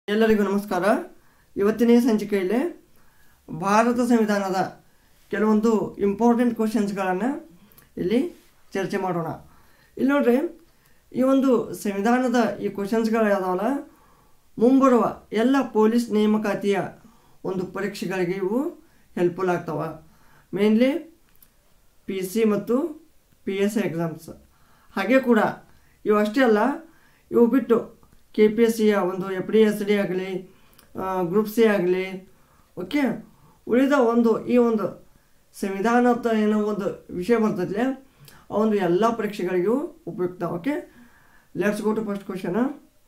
ಎಲ್ಲರಿಗೂ ನಮಸ್ಕಾರ ಇವತ್ತಿನ ಈ ಸಂಚಿಕೆಯಲ್ಲಿ ಭಾರತ ಸಂವಿಧಾನದ ಕೆಲವೊಂದು ಇಂಪಾರ್ಟೆಂಟ್ ಕ್ವಶನ್ಸ್ಗಳನ್ನು ಇಲ್ಲಿ ಚರ್ಚೆ ಮಾಡೋಣ ಇಲ್ಲಿ ನೋಡ್ರಿ ಈ ಒಂದು ಸಂವಿಧಾನದ ಈ ಕ್ವಶನ್ಸ್ಗಳು ಯಾವ್ದಾವಲ್ಲ ಮುಂಬರುವ ಎಲ್ಲ ಪೊಲೀಸ್ ನೇಮಕಾತಿಯ ಒಂದು ಪರೀಕ್ಷೆಗಳಿಗೆ ಇವು ಹೆಲ್ಪ್ಫುಲ್ ಆಗ್ತಾವ ಮೇನ್ಲಿ ಪಿ ಸಿ ಮತ್ತು ಪಿ ಎಸ್ ಎಕ್ಸಾಮ್ಸ್ ಹಾಗೆ ಕೂಡ ಇವು ಅಷ್ಟೇ ಅಲ್ಲ ಇವು ಬಿಟ್ಟು ಕೆ ಪಿ ಎಸ್ ಸಿಯ ಒಂದು ಎಫ್ ಡಿ ಎಸ್ ಡಿ ಆಗಲಿ ಗ್ರೂಪ್ ಸಿ ಆಗಲಿ ಓಕೆ ಉಳಿದ ಒಂದು ಈ ಒಂದು ಸಂವಿಧಾನದ ಏನೋ ಒಂದು ವಿಷಯ ಬರ್ತೈತಿ ಆ ಒಂದು ಎಲ್ಲ ಪರೀಕ್ಷೆಗಳಿಗೂ ಉಪಯುಕ್ತ okay let's go to first question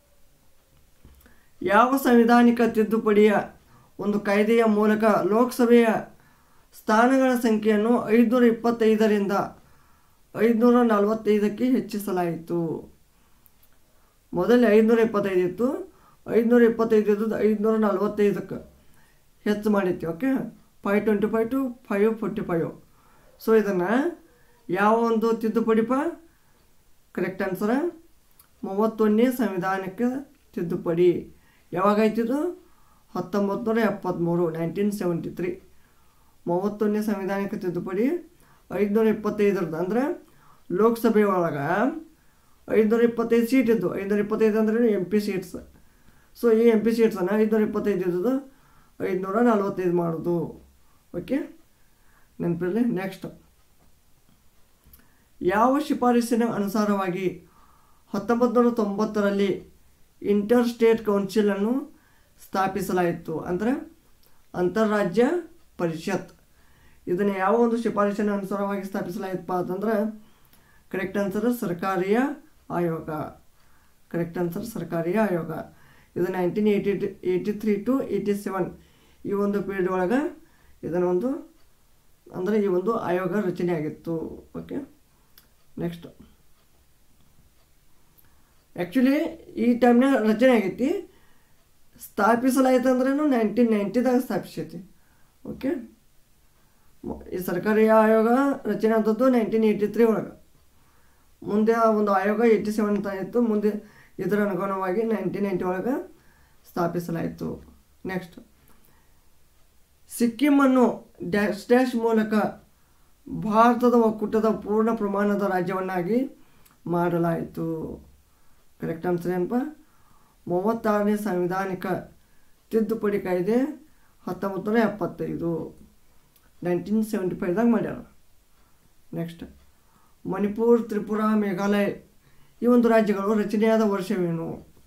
ಯಾವ ಸಂವಿಧಾನಿಕ ತಿದ್ದುಪಡಿಯ ಒಂದು ಕಾಯ್ದೆಯ ಮೂಲಕ ಲೋಕಸಭೆಯ ಸ್ಥಾನಗಳ ಸಂಖ್ಯೆಯನ್ನು ಐದುನೂರ ಇಪ್ಪತ್ತೈದರಿಂದ ಐದುನೂರ ನಲವತ್ತೈದಕ್ಕೆ ಹೆಚ್ಚಿಸಲಾಯಿತು ಮೊದಲೇ ಐದುನೂರ ಇಪ್ಪತ್ತೈದು ಇತ್ತು ಐದುನೂರ ಇಪ್ಪತ್ತೈದು ಇದ್ದದ್ದು ಐದುನೂರ ನಲವತ್ತೈದಕ್ಕೆ ಹೆಚ್ಚು ಮಾಡಿತ್ತು okay five twenty five to five forty five so ಇದನ್ನು ಯಾವ ಒಂದು ತಿದ್ದುಪಡಿಪ ಕರೆಕ್ಟ್ ಆನ್ಸರ ಮೂವತ್ತೊಂದನೇ ಸಂವಿಧಾನಕ್ಕೆ ತಿದ್ದುಪಡಿ ಯಾವಾಗಾಯ್ತಿದು ಹತ್ತೊಂಬತ್ತು ನೂರ ಎಪ್ಪತ್ತ್ಮೂರು ನೈನ್ಟೀನ್ ಸೆವೆಂಟಿ ತ್ರೀ ಮೂವತ್ತೊಂದನೇ ಸಂವಿಧಾನಕ್ಕೆ ತಿದ್ದುಪಡಿ ಐದುನೂರ ಇಪ್ಪತ್ತೈದರದ್ದು ಅಂದರೆ ಲೋಕಸಭೆ ಒಳಗೆ ಐದುನೂರ ಇಪ್ಪತ್ತೈದು ಸೀಟ್ ಇದ್ದು ಐದುನೂರ ಇಪ್ಪತ್ತೈದು ಅಂದ್ರೆ ಎಮ್ ಪಿ ಸೀಟ್ಸ್ ಸೊ ಈ ಎಮ್ ಪಿ ಸೀಟ್ಸನ್ನು ಐದುನೂರ ಇಪ್ಪತ್ತೈದು ಇದ್ದದ್ದು ಐದುನೂರ ನಲ್ವತ್ತೈದು ಮಾಡೋದು ಓಕೆ ನೆನಪಿರಲಿ ನೆಕ್ಸ್ಟ್ ಯಾವ ಶಿಫಾರಸಿನ ಅನುಸಾರವಾಗಿ ಹತ್ತೊಂಬತ್ತು ನೂರ ತೊಂಬತ್ತರಲ್ಲಿ ಇಂಟರ್ ಸ್ಟೇಟ್ ಕೌನ್ಸಿಲನ್ನು ಸ್ಥಾಪಿಸಲಾಯಿತು ಅಂದರೆ ಅಂತಾರಾಜ್ಯ ಪರಿಷತ್ ಇದನ್ನು ಯಾವ ಒಂದು ಶಿಫಾರಸಿನ ಅನುಸಾರವಾಗಿ ಸ್ಥಾಪಿಸಲಾಯಿತಪ್ಪ ಅಂತಂದ್ರೆ ಕರೆಕ್ಟ್ ಆನ್ಸರ್ ಸರ್ಕಾರಿಯ ಆಯೋಗ ಕರೆಕ್ಟ್ ಆನ್ಸರ್ ಸರ್ಕಾರಿಯ ಆಯೋಗ ಇದು nineteen eighty eighty three to eighty seven ಈ ಒಂದು ಪೀರಿಯಡ್ ಒಳಗೆ ಇದನ್ನು ಒಂದು ಅಂದರೆ ಈ ಒಂದು ಆಯೋಗ ರಚನೆ ಆಗಿತ್ತು ಓಕೆ ನೆಕ್ಸ್ಟ್ ಆ್ಯಕ್ಚುಲಿ ಈ ಟೈಮ್ನಾಗ ರಚನೆ ಆಗೈತಿ ಸ್ಥಾಪಿಸಲಾಯ್ತು ಅಂದ್ರೂ ನೈನ್ಟೀನ್ ನೈಂಟಿದಾಗ ಸ್ಥಾಪಿಸೈತಿ ಓಕೆ ಈ ಸರ್ಕಾರಿ ಆಯೋಗ ರಚನೆ ಆದದ್ದು ನೈನ್ಟೀನ್ ಏಯ್ಟಿ ತ್ರೀ ಒಳಗೆ ಮುಂದೆ ಆ ಒಂದು ಆಯೋಗ ಏಯ್ಟಿ ಸೆವೆನ್ ಅಂತ ಇತ್ತು ಮುಂದೆ ಇದರ ಅನುಗುಣವಾಗಿ ನೈನ್ಟೀನ್ ನೈಂಟಿ ಒಳಗೆ ಸ್ಥಾಪಿಸಲಾಯಿತು ನೆಕ್ಸ್ಟ್ ಸಿಕ್ಕಿಮನ್ನು ಡ್ಯಾಶ್ ಡ್ಯಾಶ್ ಮೂಲಕ ಭಾರತದ ಒಕ್ಕೂಟದ ಪೂರ್ಣ ಪ್ರಮಾಣದ ರಾಜ್ಯವನ್ನಾಗಿ ಮಾಡಲಾಯಿತು ಕರೆಕ್ಟ್ ಆನ್ಸರ್ ಏನಪ್ಪ ಮೂವತ್ತಾರನೇ ಸಾಂವಿಧಾನಿಕ ತಿದ್ದುಪಡಿ ಕಾಯ್ದೆ ಹತ್ತೊಂಬತ್ತು ನೂರ ಎಪ್ಪತ್ತೈದು ನೈನ್ಟೀನ್ ಸೆವೆಂಟಿ ಫೈವ್ದಾಗ ಮಾಡ್ಯಾರ ನೆಕ್ಸ್ಟ್ ಮಣಿಪುರ್ ತ್ರಿಪುರ ಮೇಘಾಲಯ ಈ ಒಂದು ರಾಜ್ಯಗಳು ರಚನೆಯಾದ ವರ್ಷವೇನು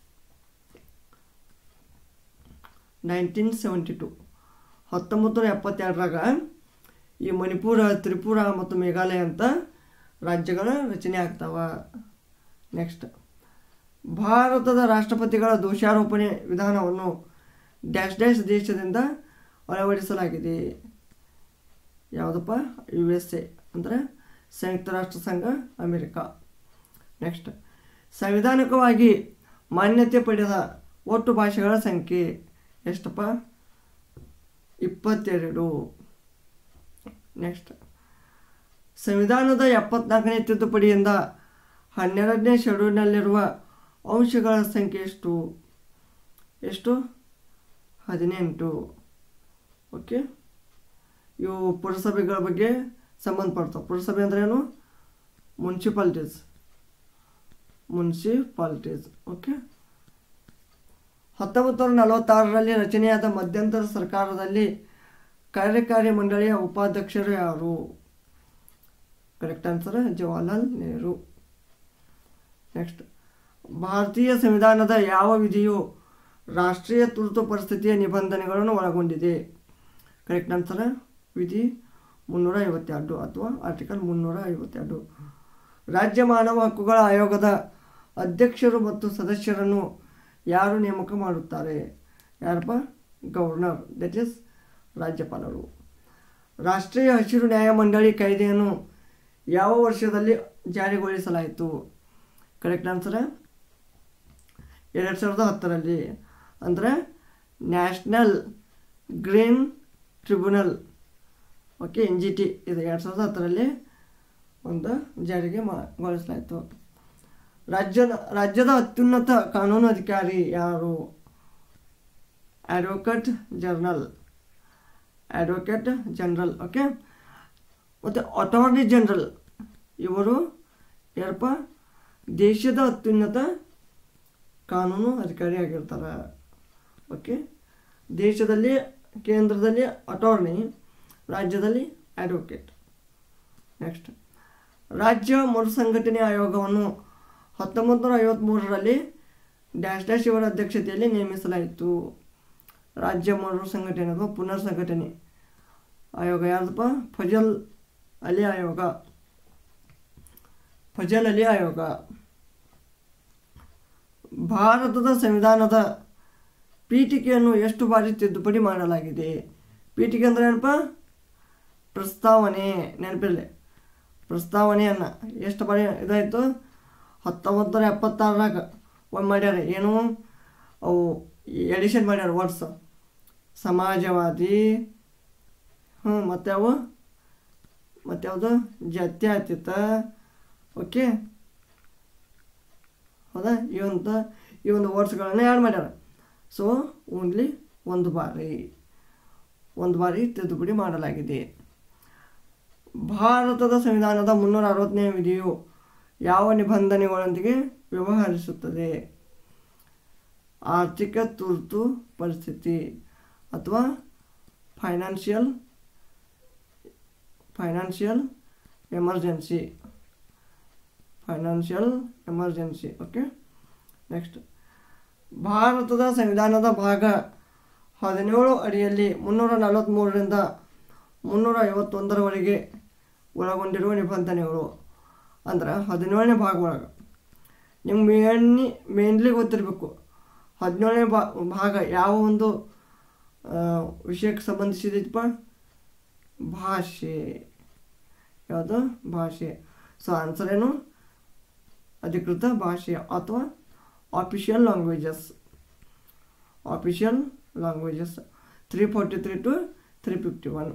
ನೈನ್ಟೀನ್ ಸೆವೆಂಟಿ ಟು ಹತ್ತೊಂಬತ್ತು ನೂರ ಎಪ್ಪತ್ತೆರಡರಾಗ ಈ ಮಣಿಪುರ ತ್ರಿಪುರ ಮತ್ತು ಮೇಘಾಲಯ ಅಂತ ರಾಜ್ಯಗಳ ರಚನೆ ಆಗ್ತಾವ ನೆಕ್ಸ್ಟ್ ಭಾರತದ ರಾಷ್ಟ್ರಪತಿಗಳ ದೋಷಾರೋಪಣೆ ವಿಧಾನವನ್ನು ಡ್ಯಾಶ್ ಡ್ಯಾಶ್ ದೇಶದಿಂದ ಅಳವಡಿಸಲಾಗಿದೆ ಯಾವುದಪ್ಪ ಯು ಎಸ್ ಎ ಅಂದರೆ ಸಂಯುಕ್ತ ರಾಷ್ಟ್ರ ಸಂಘ ಅಮೆರಿಕ ನೆಕ್ಸ್ಟ್ ಸಂವಿಧಾನಿಕವಾಗಿ ಮಾನ್ಯತೆ ಪಡೆದ ಒಟ್ಟು ಭಾಷೆಗಳ ಸಂಖ್ಯೆ ಎಷ್ಟಪ್ಪ ಇಪ್ಪತ್ತೆರಡು ನೆಕ್ಸ್ಟ್ ಸಂವಿಧಾನದ ಎಪ್ಪತ್ನಾಲ್ಕನೇ ತಿದ್ದುಪಡಿಯಿಂದ ಹನ್ನೆರಡನೇ ಶೆಡ್ಯೂಲ್ನಲ್ಲಿರುವ ಅಂಶಗಳ ಸಂಖ್ಯೆ ಎಷ್ಟು ಎಷ್ಟು ಹದಿನೆಂಟು ಓಕೆ ಇವು ಪುರಸಭೆಗಳ ಬಗ್ಗೆ ಸಂಬಂಧಪಡ್ತಾವೆ ಪುರಸಭೆ ಅಂದ್ರೇನು ಮುನ್ಸಿಪಾಲ್ಟೀಸ್ ಮುನ್ಸಿಪಾಲ್ಟೀಸ್ ಓಕೆ ಹತ್ತೊಂಬತ್ತು ನೂರ ನಲವತ್ತಾರರಲ್ಲಿ ರಚನೆಯಾದ ಮಧ್ಯಂತರ ಸರ್ಕಾರದಲ್ಲಿ ಕಾರ್ಯಕಾರಿ ಮಂಡಳಿಯ ಉಪಾಧ್ಯಕ್ಷರು ಯಾರು correct answer Jawaharlal Nehru next ಭಾರತೀಯ ಸಂವಿಧಾನದ ಯಾವ ವಿಧಿಯು ರಾಷ್ಟ್ರೀಯ ತುರ್ತು ಪರಿಸ್ಥಿತಿಯ ನಿಬಂಧನೆಗಳನ್ನು ಒಳಗೊಂಡಿದೆ ಕರೆಕ್ಟ್ ಆನ್ಸರ್ ವಿಧಿ ಮುನ್ನೂರ ಐವತ್ತೆರಡು ಅಥವಾ ಆರ್ಟಿಕಲ್ ಮುನ್ನೂರ ಐವತ್ತೆರಡು ರಾಜ್ಯ ಮಾನವ ಹಕ್ಕುಗಳ ಆಯೋಗದ ಅಧ್ಯಕ್ಷರು ಮತ್ತು ಸದಸ್ಯರನ್ನು ಯಾರು ನೇಮಕ ಮಾಡುತ್ತಾರೆ ಯಾರಪ್ಪ ಗವರ್ನರ್ ದಟ್ ಈಸ್ ರಾಜ್ಯಪಾಲರು ರಾಷ್ಟ್ರೀಯ ಹಸಿರು ನ್ಯಾಯಮಂಡಳಿ ಕಾಯ್ದೆಯನ್ನು ಯಾವ ವರ್ಷದಲ್ಲಿ ಜಾರಿಗೊಳಿಸಲಾಯಿತು ಕರೆಕ್ಟ್ ಆನ್ಸರ್ ಎರಡು ಸಾವಿರದ ಹತ್ತರಲ್ಲಿ ಅಂದರೆ national green tribunal okay N G T ಇದು ಎರಡು ಸಾವಿರದ ಹತ್ತರಲ್ಲಿ ಒಂದು ಜಾರಿಗೆ ಮಾಡಿಸಲಾಯಿತು ರಾಜ್ಯದ ರಾಜ್ಯದ ಅತ್ಯುನ್ನತ ಕಾನೂನು ಅಧಿಕಾರಿ ಯಾರು advocate general advocate general okay ಮತ್ತು ಅಟಾರ್ನಿ ಜನರಲ್ ಇವರು ಯಾರಪ್ಪ ದೇಶದ ಅತ್ಯುನ್ನತ ಕಾನೂನು ಅಧಿಕಾರಿ ಆಗಿರ್ತಾರೆ ಓಕೆ ದೇಶದಲ್ಲಿ ಕೇಂದ್ರದಲ್ಲಿ ಅಟಾರ್ನಿ ರಾಜ್ಯದಲ್ಲಿ ಅಡ್ವೊಕೇಟ್ ನೆಕ್ಸ್ಟ್ ರಾಜ್ಯ ಮರುಸಂಘಟನೆ ಆಯೋಗವನ್ನು ಹತ್ತೊಂಬತ್ತು ನೂರ ಐವತ್ತ್ಮೂರರಲ್ಲಿ ಡ್ಯಾಶ್ ಡ್ಯಾಶ್ ಇವರ ಅಧ್ಯಕ್ಷತೆಯಲ್ಲಿ ನೇಮಿಸಲಾಯಿತು ರಾಜ್ಯ ಮರುಸಂಘಟನೆ ಅಥವಾ ಪುನರ್ ಸಂಘಟನೆ ಆಯೋಗ ಯಾರ್ದಪ್ಪ ಫಜಲ್ ಅಲಿ ಆಯೋಗ ಫಜಲ್ ಅಲಿ ಆಯೋಗ ಭಾರತದ ಸಂವಿಧಾನದ ಪೀಠಿಕೆಯನ್ನು ಎಷ್ಟು ಬಾರಿ ತಿದ್ದುಪಡಿ ಮಾಡಲಾಗಿದೆ ಪೀಠಿಕೆ ಅಂದ್ರೆ ಏನಪ್ಪ ಪ್ರಸ್ತಾವನೆ ನೆನಪಿರಲಿ ಪ್ರಸ್ತಾವನೆಯನ್ನು ಎಷ್ಟು ಬಾರಿ ಇದಾಯಿತು ಹತ್ತೊಂಬತ್ತು ನೂರ ಎಪ್ಪತ್ತಾರರಾಗ ಒಂದು ಮಾಡ್ಯಾರ ಏನು ಅವು ಎಡಿಷನ್ ಮಾಡ್ಯಾರ ವರ್ಡ್ಸ್ ಸಮಾಜವಾದಿ ಹ್ಞೂ ಮತ್ತು ಅವು ಮತ್ತು ಯಾವುದು ಜಾತ್ಯತೀತ ಓಕೆ ಹೌದಾ ಈ ಒಂದು ಈ ಒಂದು ವರ್ಡ್ಸ್ಗಳನ್ನು ಆ್ಯಡ್ ಮಾಡ್ಯಾರ ಸೊ ಓನ್ಲಿ ಒಂದು ಬಾರಿ ಒಂದು ಬಾರಿ ತಿದ್ದುಪಡಿ ಮಾಡಲಾಗಿದೆ ಭಾರತದ ಸಂವಿಧಾನದ ಮುನ್ನೂರ ಅರವತ್ತನೇ ವಿಧಿಯು ಯಾವ ನಿಬಂಧನೆಗಳೊಂದಿಗೆ ವ್ಯವಹರಿಸುತ್ತದೆ ಆರ್ಥಿಕ ತುರ್ತು ಪರಿಸ್ಥಿತಿ ಅಥವಾ financial financial emergency financial emergency okay next ಭಾರತದ ಸಂವಿಧಾನದ ಭಾಗ ಹದಿನೇಳು ಅಡಿಯಲ್ಲಿ ಮುನ್ನೂರ ನಲವತ್ತ್ಮೂರರಿಂದ ಮುನ್ನೂರ ಐವತ್ತೊಂದರವರೆಗೆ ಒಳಗೊಂಡಿರುವ ನಿಬಂಧನೆಗಳು ಅಂದ್ರೆ ಹದಿನೇಳನೇ ಭಾಗ ಒಳಗೆ ನಿಮ್ಗೆ ಮೇನ್ಲಿ ಮೇನ್ಲಿ ಗೊತ್ತಿರಬೇಕು ಹದಿನೇಳನೇ ಬಾ ಭಾಗ ಯಾವ ಒಂದು ಆ, ವಿಷಯಕ್ಕೆ ಸಂಬಂಧಿಸಿದೈತಪ್ಪ ಭಾಷೆ ಯಾವುದು ಭಾಷೆ ಸೊ ಆನ್ಸರ್ ಏನು ಅಧಿಕೃತ ಭಾಷೆ ಅಥವಾ official languages official languages three forty three to three fifty one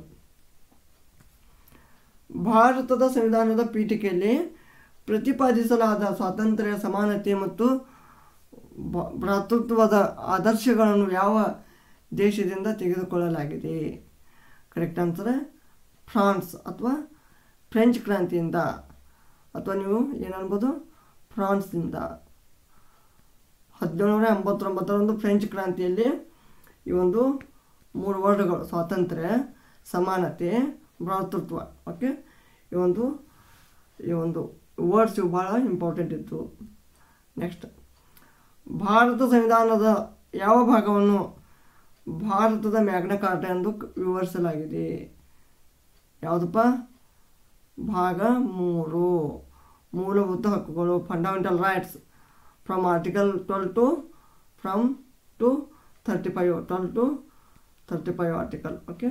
ಭಾರತದ ಸಂವಿಧಾನದ ಪೀಠಿಕೆಯಲ್ಲಿ ಪ್ರತಿಪಾದಿಸಲಾದ ಸ್ವಾತಂತ್ರ್ಯ ಸಮಾನತೆ ಮತ್ತು ಭ- ಭ್ರಾತೃತ್ವದ ಆದರ್ಶಗಳನ್ನು ಯಾವ ದೇಶದಿಂದ ತೆಗೆದುಕೊಳ್ಳಲಾಗಿದೆ ಕರೆಕ್ಟ್ ಆನ್ಸರ್ ಫ್ರಾನ್ಸ್ ಅಥವಾ ಫ್ರೆಂಚ್ ಕ್ರಾಂತಿಯಿಂದ ಅಥವಾ ನೀವು ಏನು ಅನ್ಬೋದು ಫ್ರಾನ್ಸ್ನಿಂದ ಹದಿನೇಳುನೂರ ಎಂಬತ್ತೊಂಬತ್ತರಂದು ಫ್ರೆಂಚ್ ಕ್ರಾಂತಿಯಲ್ಲಿ ಈ ಒಂದು ಮೂರು ವರ್ಡ್ಗಳು ಸ್ವಾತಂತ್ರ್ಯ ಸಮಾನತೆ ಭ್ರಾತೃತ್ವ ಓಕೆ ಈ ಒಂದು ಈ ಒಂದು ವರ್ಡ್ಸ್ ಇವು ಭಾಳ ಇಂಪಾರ್ಟೆಂಟ್ ಇತ್ತು ನೆಕ್ಸ್ಟ್ ಭಾರತ ಸಂವಿಧಾನದ ಯಾವ ಭಾಗವನ್ನು ಭಾರತದ ಮ್ಯಾಗ್ನ ಕಾರ್ಟ ಎಂದು ಕ- ವಿವರಿಸಲಾಗಿದೆ ಯಾವುದಪ್ಪ ಭಾಗ ಮೂರು ಮೂಲಭೂತ ಹಕ್ಕುಗಳು fundamental rights from article twelve to from to thirty five twelve to thirty five article okay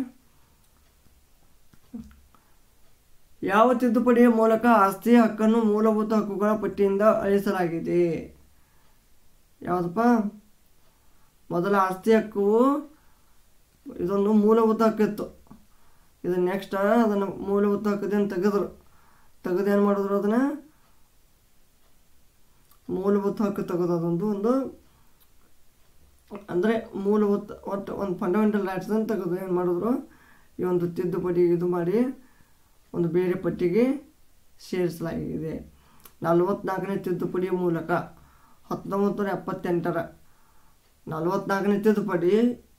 ಯಾವ ತಿದ್ದುಪಡಿಯ ಮೂಲಕ ಆಸ್ತಿ ಹಕ್ಕನ್ನು ಮೂಲಭೂತ ಹಕ್ಕುಗಳ ಪಟ್ಟಿಯಿಂದ ಅಳಿಸಲಾಗಿದೆ ಯಾವುದಪ್ಪ ಮೊದಲ ಆಸ್ತಿ ಹಕ್ಕು ಇದೊಂದು ಮೂಲಭೂತ ಹಕ್ಕಿತ್ತು ಇದು ನೆಕ್ಸ್ಟ್ ಅದನ್ನು ಮೂಲಭೂತ ಹಕ್ಕದಿಂದ ತೆಗೆದ್ರು ತೆಗೆದು ಏನು ಮಾಡಿದ್ರು ಅದನ್ನು ಮೂಲಭೂತ ಹಕ್ಕು ತೆಗೆದು ಅದೊಂದು ಒಂದು ಅಂದರೆ ಮೂಲಭೂತ ಒಟ್ಟು ಒಂದು ಫಂಡಮೆಂಟಲ್ ರೈಟ್ಸ್ ಅಂತ ತೆಗೆದು ಏನು ಮಾಡಿದ್ರು ಈ ಒಂದು ತಿದ್ದುಪಡಿ ಇದು ಮಾಡಿ ಒಂದು ಬೇರೆ ಪಟ್ಟಿಗೆ ಸೇರಿಸಲಾಗಿದೆ ನಲವತ್ನಾಲ್ಕನೇ ತಿದ್ದುಪಡಿ ಮೂಲಕ ಹತ್ತೊಂಬತ್ತು ನೂರ ಎಪ್ಪತ್ತೆಂಟರ ನಲವತ್ನಾಲ್ಕನೇ ತಿದ್ದುಪಡಿ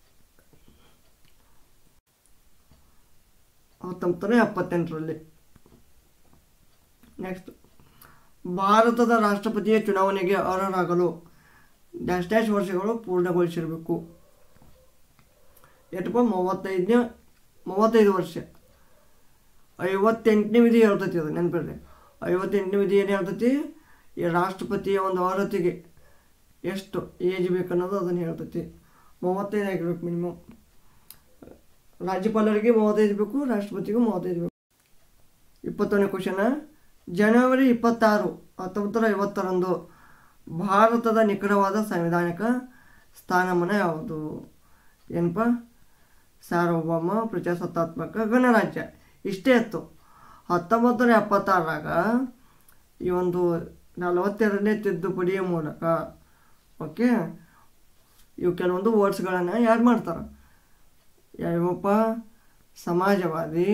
ಹತ್ತೊಂಬತ್ತು ನೂರ ಎಪ್ಪತ್ತೆಂಟರಲ್ಲಿ ನೆಕ್ಸ್ಟ್ ಭಾರತದ ರಾಷ್ಟ್ರಪತಿಯ ಚುನಾವಣೆಗೆ ಅರ್ಹರಾಗಲು ಡ್ಯಾಶ್ ಡ್ಯಾಶ್ ವರ್ಷಗಳು ಪೂರ್ಣಗೊಳಿಸಿರಬೇಕು ಎಷ್ಟಪ್ಪ ಮೂವತ್ತೈದನೇ ಮೂವತ್ತೈದು ವರ್ಷ ಐವತ್ತೆಂಟನೇ ವಿಧಿ ಹೇಳ್ತೈತಿ ಅದು ನೆನಪಿಡ್ರಿ ಐವತ್ತೆಂಟನೇ ವಿಧಿ ಏನು ಹೇಳ್ತೈತಿ ಈ ರಾಷ್ಟ್ರಪತಿಯ ಒಂದು ಅರ್ಹತೆಗೆ ಎಷ್ಟು ಏಜ್ ಬೇಕನ್ನೋದು ಅದನ್ನು ಹೇಳ್ತೈತಿ ಮೂವತ್ತೈದು ಆಗಿರ್ಬೇಕು ಮಿನಿಮಮ್ ರಾಜ್ಯಪಾಲರಿಗೆ ಮೂವತ್ತೈದು ಬೇಕು ರಾಷ್ಟ್ರಪತಿಗೂ ಮೂವತ್ತೈದು ಬೇಕು ಇಪ್ಪತ್ತೊಂದನೇ ಕ್ವಶನ ಜನವರಿ ಇಪ್ಪತ್ತಾರು ಹತ್ತೊಂಬತ್ತು ನೂರ ಐವತ್ತರಂದು ಭಾರತದ ನಿಖರವಾದ ಸಂವಿಧಾನಿಕ ಸ್ಥಾನಮಾನ ಯಾವುದು ಏನಪ್ಪ ಸಾರ್ವಭೌಮ ಪ್ರಜಾಸತ್ತಾತ್ಮಕ ಗಣರಾಜ್ಯ ಇಷ್ಟೇ ಇತ್ತು ಹತ್ತೊಂಬತ್ತು ನೂರ ಎಪ್ಪತ್ತಾರರಾಗ ಈ ಒಂದು ನಲವತ್ತೆರಡನೇ ತಿದ್ದುಪಡಿಯ ಮೂಲಕ ಓಕೆ ಇವು ಕೆಲವೊಂದು ವರ್ಡ್ಸ್ಗಳನ್ನು ಯಾರು ಮಾಡ್ತಾರೆ ಯಾವಪ್ಪ ಸಮಾಜವಾದಿ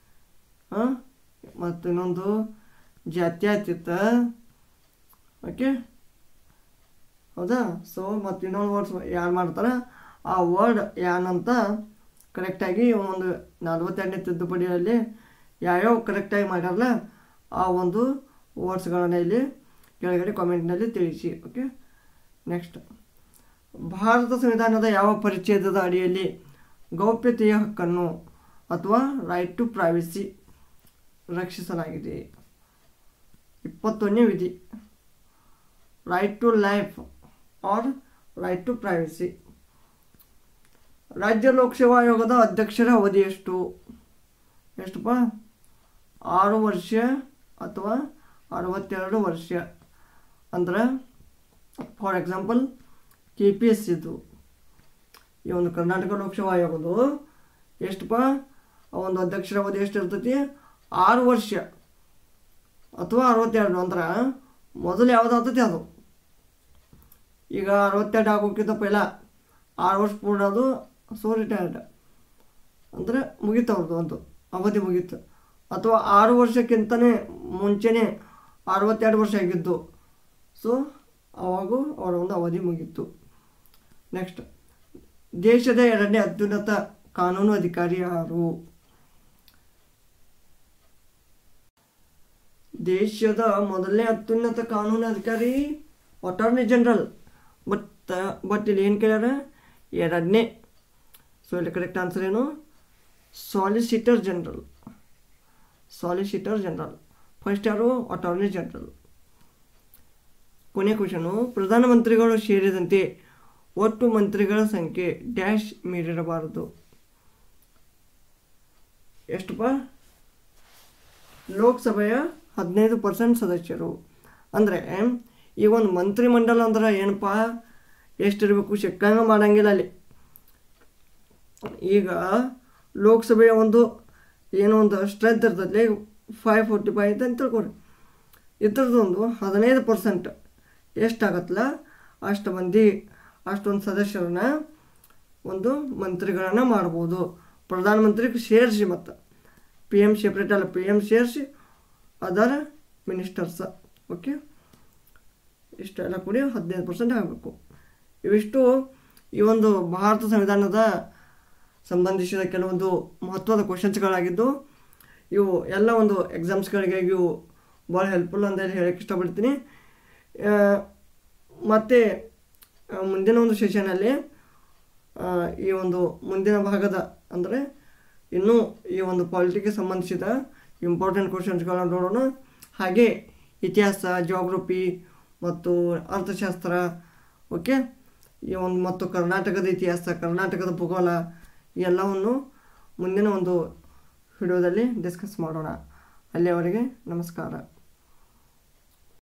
ಮತ್ತು ಇನ್ನೊಂದು ಜಾತ್ಯತೀತ ಓಕೆ ಹೌದಾ ಸೊ ಮತ್ತು ಇನ್ನೊಂದು ವರ್ಡ್ಸ್ ಯಾರು ಮಾಡ್ತಾರೆ ಆ ವರ್ಡ್ ಏನಂತ ಕರೆಕ್ಟಾಗಿ ಒಂದು ನಲ್ವತ್ತೆರಡನೇ ತಿದ್ದುಪಡಿಯಲ್ಲಿ ಯಾವ್ಯಾವ ಕರೆಕ್ಟಾಗಿ ಮಾಡ್ಯಾರಲ್ಲ ಆ ಒಂದು ವರ್ಡ್ಸ್ಗಳನ್ನು ಇಲ್ಲಿ ಕೆಳಗಡೆ ಕಾಮೆಂಟ್ನಲ್ಲಿ ತಿಳಿಸಿ ಓಕೆ ನೆಕ್ಸ್ಟ್ ಭಾರತ ಸಂವಿಧಾನದ ಯಾವ ಪರಿಚ್ಛೇದದ ಅಡಿಯಲ್ಲಿ ಗೌಪ್ಯತೆಯ ಹಕ್ಕನ್ನು ಅಥವಾ ರೈಟ್ ಟು ಪ್ರೈವಸಿ ರಕ್ಷಿಸಲಾಗಿದೆ ಇಪ್ಪತ್ತೊಂದನೇ ವಿಧಿ right to life or right to privacy ರಾಜ್ಯ ಲೋಕಸೇವಾ ಆಯೋಗದ ಅಧ್ಯಕ್ಷರ ಅವಧಿ ಎಷ್ಟು ಎಷ್ಟಪ್ಪ ಆರು ವರ್ಷ ಅಥವಾ ಅರವತ್ತೆರಡು ವರ್ಷ ಅಂದ್ರೆ for example K P S ಇದು ಈ ಒಂದು ಕರ್ನಾಟಕ ಲೋಕಸೇವಾ ಆಯೋಗದು ಎಷ್ಟಪ್ಪ ಆ ಒಂದು ಅಧ್ಯಕ್ಷರ ಅವಧಿ ಎಷ್ಟು ಇರ್ತೈತಿ ಆರು ವರ್ಷ ಅಥವಾ ಅರವತ್ತೆರಡು ಅಂದ್ರೆ ಮೊದಲು ಯಾವ್ದು ಆಗ್ತೈತಿ ಅದು ಈಗ ಅರವತ್ತೆರಡು ಆಗೋಕ್ಕಿಂತ ಪೈಲ ಆರು ವರ್ಷ ಪೂರ್ಣ ಅದು ಸೊ ರಿಟೈರ್ಡ್ ಅಂದರೆ ಮುಗೀತು ಅವ್ರದ್ದು ಒಂದು ಅವಧಿ ಮುಗೀತು ಅಥವಾ ಆರು ವರ್ಷಕ್ಕಿಂತಲೇ ಮುಂಚೆನೇ ಅರವತ್ತೆರಡು ವರ್ಷ ಆಗಿದ್ದು ಸೊ ಅವಾಗೂ ಅವರ ಒಂದು ಅವಧಿ ಮುಗೀತು ನೆಕ್ಸ್ಟ್ ದೇಶದ ಎರಡನೇ ಅತ್ಯುನ್ನತ ಕಾನೂನು ಅಧಿಕಾರಿ ಯಾರು ದೇಶದ ಮೊದಲನೇ ಅತ್ಯುನ್ನತ ಕಾನೂನು ಅಧಿಕಾರಿ ಅಟಾರ್ನಿ ಜನರಲ್ ಬಟ್ ಬಟ್ ಇಲ್ಲಿ ಏನು ಕೇಳ್ಯಾರ ಎರಡನೇ ಸೊ ಇಲ್ಲಿ ಕರೆಕ್ಟ್ ಆನ್ಸರ್ ಏನು solicitor general solicitor general first ಯಾರು ಅಟಾರ್ನಿ ಜನರಲ್ ಕೊನೆ ಕ್ವಶನು ಪ್ರಧಾನಮಂತ್ರಿಗಳು ಸೇರಿದಂತೆ ಒಟ್ಟು ಮಂತ್ರಿಗಳ ಸಂಖ್ಯೆ ಡ್ಯಾಶ್ ಮೀರಿರಬಾರದು ಎಷ್ಟಪ್ಪ ಲೋಕಸಭೆಯ ಹದಿನೈದು ಪರ್ಸೆಂಟ್ ಸದಸ್ಯರು ಅಂದರೆ ಈ ಒಂದು ಮಂತ್ರಿಮಂಡಲ ಅಂದ್ರೆ ಏನಪ್ಪ ಎಷ್ಟಿರಬೇಕು ಸಿಕ್ಕಂಗೆ ಮಾಡಂಗಿಲ್ಲ ಅಲ್ಲಿ ಈಗ ಲೋಕಸಭೆಯ ಒಂದು ಏನೋ ಒಂದು ಸ್ಟ್ರೆಂತ್ ಇರ್ತದೆ ಫೈವ್ ಫೋರ್ಟಿ ಫೈವ್ ಅಂತ ತಿಳ್ಕೊರಿ ಇದ್ರದ್ದೊಂದು ಹದಿನೈದು ಪರ್ಸೆಂಟ್ ಎಷ್ಟಾಗತ್ತಲ್ಲ ಅಷ್ಟು ಮಂದಿ ಅಷ್ಟೊಂದು ಸದಸ್ಯರನ್ನ ಒಂದು ಮಂತ್ರಿಗಳನ್ನು ಮಾಡ್ಬೋದು ಪ್ರಧಾನಮಂತ್ರಿಗೆ ಸೇರಿಸಿ ಮತ್ತು ಪಿ ಎಮ್ ಸೆಪ್ರೇಟ್ ಅಲ್ಲ ಪಿ ಎಮ್ ಸೇರಿಸಿ ಅದರ ಮಿನಿಸ್ಟರ್ಸ ಓಕೆ ಇಷ್ಟೆಲ್ಲ ಕೂಡಿ ಹದಿನೈದು ಪರ್ಸೆಂಟ್ ಆಗಬೇಕು ಇವಿಷ್ಟು ಈ ಒಂದು ಭಾರತ ಸಂವಿಧಾನದ ಸಂಬಂಧಿಸಿದ ಕೆಲವೊಂದು ಮಹತ್ವದ ಕ್ವಶನ್ಸ್ಗಳಾಗಿದ್ದು ಇವು ಎಲ್ಲ ಒಂದು ಎಕ್ಸಾಮ್ಸ್ಗಳಿಗೆ ಇವು ಭಾಳ ಹೆಲ್ಪ್ಫುಲ್ ಅಂತ ಹೇಳಿ ಹೇಳಕ್ಕೆ ಇಷ್ಟಪಡ್ತೀನಿ ಆ, ಮತ್ತು ಆ, ಮುಂದಿನ ಒಂದು ಸೆಷನಲ್ಲಿ ಈ ಒಂದು ಮುಂದಿನ ಭಾಗದ ಅಂದರೆ ಇನ್ನೂ ಈ ಒಂದು ಪಾಲಿಟಿಕ್ಗೆ ಸಂಬಂಧಿಸಿದ ಇಂಪಾರ್ಟೆಂಟ್ ಕ್ವಶನ್ಸ್ಗಳನ್ನ ನೋಡೋಣ ಹಾಗೆ ಇತಿಹಾಸ ಜಾಗ್ರಫಿ ಮತ್ತು ಅರ್ಥಶಾಸ್ತ್ರ ಓಕೆ ಈ ಒಂದು ಮತ್ತು ಕರ್ನಾಟಕದ ಇತಿಹಾಸ ಕರ್ನಾಟಕದ ಭೂಗೋಳ ಈ ಎಲ್ಲವನ್ನು ಮುಂದಿನ ಒಂದು ವಿಡಿಯೋದಲ್ಲಿ ಡಿಸ್ಕಸ್ ಮಾಡೋಣ ಅಲ್ಲಿಯವರೆಗೆ ನಮಸ್ಕಾರ